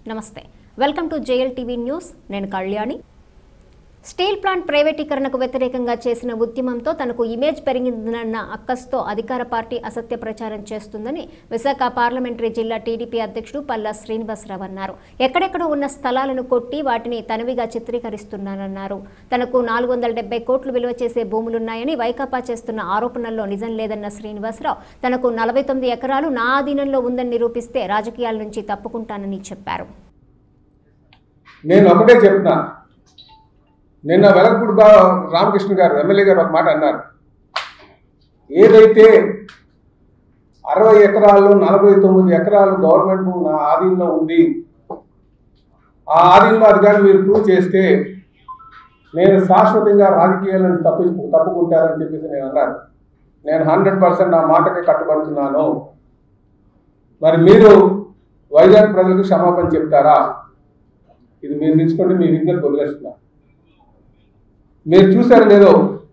నమస్తే welcome to JL TV news నేను Kalyani steel plant ప్రైవేటీకరణకు వ్యతిరేకంగా చేసిన ఉద్యమంతో తనకు ఇమేజ్ పెరిగిందన్న అక్కస్తో అధికార పార్టీ అసత్య ప్రచారం చేస్తుందని విశాఖ పార్లమెంటరీ జిల్లా టీడీపీ అధ్యక్షుడు పల్లా శ్రీనివాసరావు అన్నారు ఎక్కడెక్కడ ఉన్న స్థలాలను కొట్టి వాటిని తనవిగా చిత్రీకరిస్తున్నానన్నారు తనకు నాలుగు వందల డెబ్బై కోట్లు విలువ చేసే భూములున్నాయని వైకాపా చేస్తున్న ఆరోపణల్లో నిజం లేదన్న శ్రీనివాసరావు తనకు నలభై తొమ్మిది ఎకరాలు నా ఆధీనంలో ఉందని నిరూపిస్తే రాజకీయాల నుంచి తప్పుకుంటానని చెప్పారు నేను ఒకటే చెప్తున్నా నిన్న వెలగపూడి బా రామకృష్ణ గారు ఎమ్మెల్యే గారు ఒక మాట అన్నారు ఏదైతే అరవై ఎకరాలు నలభై తొమ్మిది ఎకరాలు గవర్నమెంట్ భూమి నా ఆధీనంలో ఉంది ఆ ఆధీనంలో అది కానీ మీరు ప్రూవ్ చేస్తే నేను శాశ్వతంగా రాజకీయాల నుంచి తప్పి తప్పుకుంటారని చెప్పేసి నేను అన్నాను నేను హండ్రెడ్ పర్సెంట్ నా మాటకి కట్టుబడుతున్నాను మరి మీరు వైజాగ్ ప్రజలకు క్షమాపణ చెప్తారా ఇది మీరు తీసుకోండి మీ విజ్ఞతకు వదిలేస్తున్నా మీరు చూసారు లేదో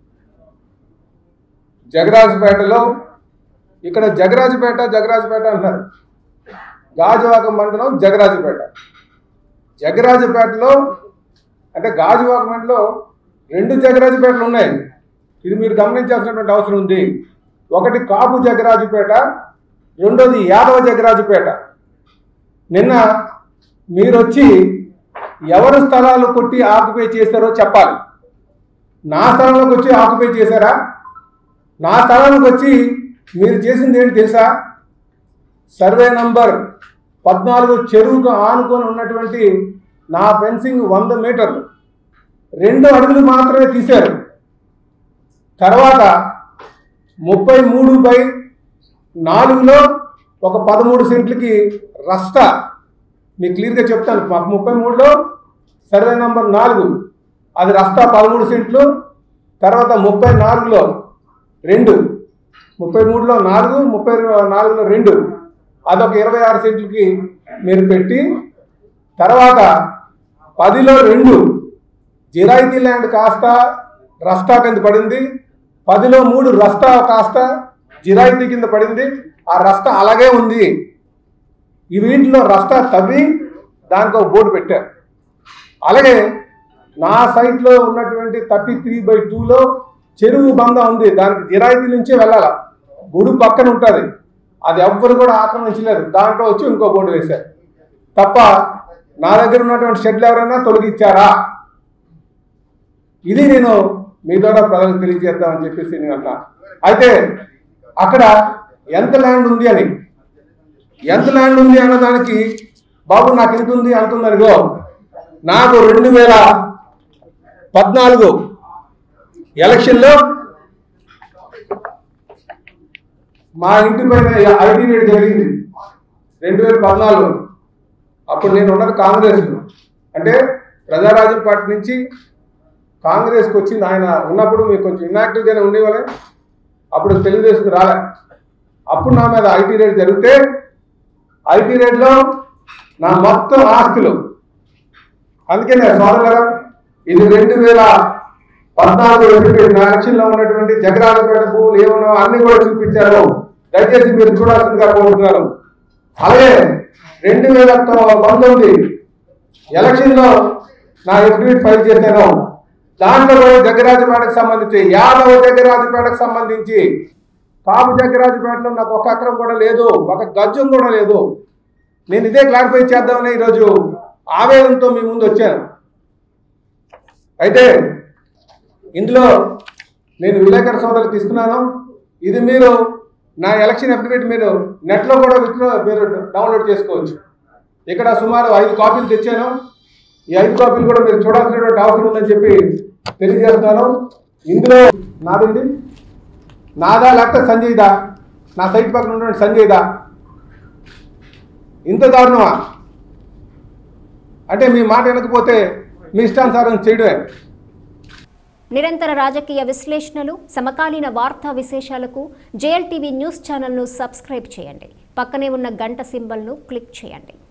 జగరాజపేటలో ఇక్కడ జగరాజపేట జగరాజపేట అంటారు గాజువాక మండలం జగరాజపేట జగరాజపేటలో అంటే గాజువాక మండలం రెండు జగరాజపేటలు ఉన్నాయి ఇది మీరు గమనించాల్సినటువంటి అవసరం ఉంది ఒకటి కాపు జగరాజుపేట రెండోది యాదవ జగరాజుపేట నిన్న మీరు వచ్చి ఎవరు స్థలాలు కొట్టి ఆక్యుపై చేశారో చెప్పాలి నా స్థలంలోకి వచ్చి ఆక్యుపై చేశారా నా స్థలంలోకి వచ్చి మీరు చేసింది ఏంటి తెలుసా సర్వే నంబర్ పద్నాలుగు చెరువుకు ఆనుకొని ఉన్నటువంటి నా ఫెన్సింగ్ వంద మీటర్లు రెండు అడుగులు మాత్రమే తీశారు తర్వాత ముప్పై మూడు బై నాలుగులో ఒక పదమూడు సెంట్లకి రస్తా మీకు క్లియర్గా చెప్తాను మాకు ముప్పై మూడులో సర్వే నంబర్ నాలుగు అది రస్తా పదమూడు సెంట్లు తర్వాత ముప్పై నాలుగులో రెండు ముప్పై మూడులో నాలుగు ముప్పై నాలుగులో రెండు అదొక ఇరవై ఆరు సెంట్లకి మీరు పెట్టి తర్వాత పదిలో రెండు జిరాయితీ ల్యాండ్ కాస్త రస్తా కింద పడింది పదిలో మూడు రస్తా కాస్త జిరాయితీ కింద పడింది ఆ రస్తా అలాగే ఉంది ఈ వీటిలో రస్తా తవ్వి దానికి ఒక బోర్డు పెట్టారు అలాగే నా సైట్లో ఉన్నటువంటి థర్టీ త్రీ బై టూలో చెరువు బంద ఉంది దానికి జిరాయితీ నుంచే వెళ్ళాల గుడి పక్కన ఉంటుంది అది ఎవ్వరు కూడా ఆక్రమించలేదు దాంట్లో వచ్చి ఇంకో బోర్డు వేశారు తప్ప నా దగ్గర ఉన్నటువంటి షెడ్లు ఎవరైనా తొలగించారా ఇది నేను మీ ద్వారా ప్రజలకు తెలియజేద్దామని చెప్పేసి నేను అన్నా అయితే అక్కడ ఎంత ల్యాండ్ ఉంది అని ఎంత ల్యాండ్ ఉంది అన్నదానికి బాబు నాకు ఎంత ఉంది అంత ఉంది అనుకో నాకు రెండు వేల పద్నాలుగు ఎలక్షన్లో మా ఇంటి పైన ఐటీ రేట్ జరిగింది రెండు వేల పద్నాలుగు అప్పుడు నేను ఉన్నది కాంగ్రెస్ అంటే ప్రజారాజ్యం పార్టీ నుంచి కాంగ్రెస్కి వచ్చింది ఆయన ఉన్నప్పుడు మీకు కొంచెం ఇన్యాక్టివ్గానే ఉండేవాళ్ళే అప్పుడు తెలుగుదేశం రాలే అప్పుడు నా మీద ఐటీ రేట్ జరిగితే ఐటీ రేట్లో నా మొత్తం ఆస్తులు అందుకే నేను సోదరులారా ఇది రెండు వేల పద్నాలుగు నా ఎలక్షన్లో ఉన్నటువంటి జగరాజపేట భూములు ఏమన్నా అన్ని కూడా చూపించారు దయచేసి మీరు చూడాల్సిందిగా కోరుతున్నాను అలాగే రెండు వేల పంతొమ్మిది ఎలక్షన్లో నా ఎఫిడవిట్ ఫైల్ చేశాను దాంట్లో కూడా జగరాజపేటకు సంబంధించి యాదవ జగరాజపేటకు సంబంధించి కాపు జగ్గరాజుపేటలో నాకు ఒక ఎకరం కూడా లేదు ఒక గజం కూడా లేదు నేను ఇదే క్లారిఫై చేద్దామని ఈరోజు ఆవేదనతో మీ ముందు వచ్చాను అయితే ఇందులో నేను విలేకరు సోదరులకు ఇస్తున్నాను ఇది మీరు నా ఎలక్షన్ అఫిడవిట్ మీరు నెట్లో కూడా విత్డ్రా మీరు డౌన్లోడ్ చేసుకోవచ్చు ఇక్కడ సుమారు ఐదు కాపీలు తెచ్చాను ఈ ఐదు కాపీలు కూడా మీరు చూడాల్సినటువంటి అవసరం ఉందని చెప్పి తెలియజేస్తున్నాను ఇందులో నాదండి నాదా లేకపోతే సంజయ్దా నా సైట్ పక్కన ఉన్నటువంటి సంజయ్దా ఇంత దారుణమా అంటే మీ మాట వినకపోతే మీ ఇష్టానుసారం చేయడమే నిరంతర రాజకీయ విశ్లేషణలు సమకాలీన వార్తా విశేషాలకు జేఎల్ టీవీ న్యూస్ ఛానల్ను సబ్స్క్రైబ్ చేయండి పక్కనే ఉన్న గంట సింబల్ను క్లిక్ చేయండి